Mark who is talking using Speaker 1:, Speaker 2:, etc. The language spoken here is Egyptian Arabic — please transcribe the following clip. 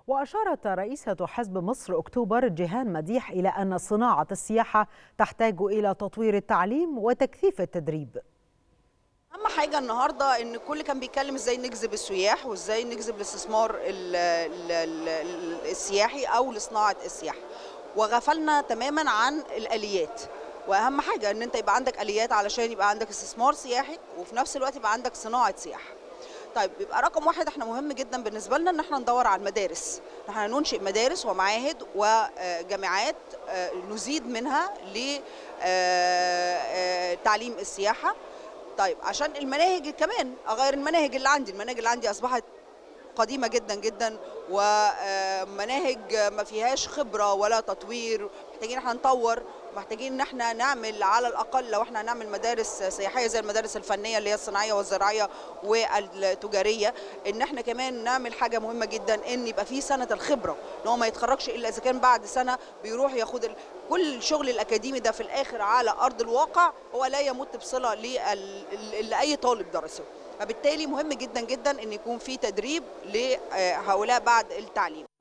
Speaker 1: وأشارت رئيسة حزب مصر أكتوبر جيهان مديح إلى أن صناعة السياحة تحتاج إلى تطوير التعليم وتكثيف التدريب
Speaker 2: اهم حاجه النهارده ان الكل كان بيتكلم ازاي نجذب السياح وازاي نجذب الاستثمار ال ال ال السياحي او لصناعه السياحه وغفلنا تماما عن الاليات واهم حاجه ان انت يبقى عندك اليات علشان يبقى عندك استثمار سياحي وفي نفس الوقت يبقى عندك صناعه سياحه طيب يبقى رقم واحد احنا مهم جدا بالنسبه لنا ان احنا ندور على المدارس احنا ننشئ مدارس ومعاهد وجامعات نزيد منها لتعليم السياحه طيب عشان المناهج كمان اغير المناهج اللي عندي المناهج اللي عندي اصبحت قديمه جدا جدا ومناهج ما فيهاش خبره ولا تطوير محتاجين احنا نطور محتاجين ان احنا نعمل على الاقل لو احنا هنعمل مدارس سياحيه زي المدارس الفنيه اللي هي الصناعيه والزراعيه والتجاريه ان احنا كمان نعمل حاجه مهمه جدا ان يبقى في سنه الخبره ان هو ما يتخرجش الا اذا كان بعد سنه بيروح ياخد ال... كل الشغل الاكاديمي ده في الاخر على ارض الواقع هو لا يمت بصله لاي طالب درسه فبالتالي مهم جدا جدا ان يكون في تدريب لهؤلاء بعد التعليم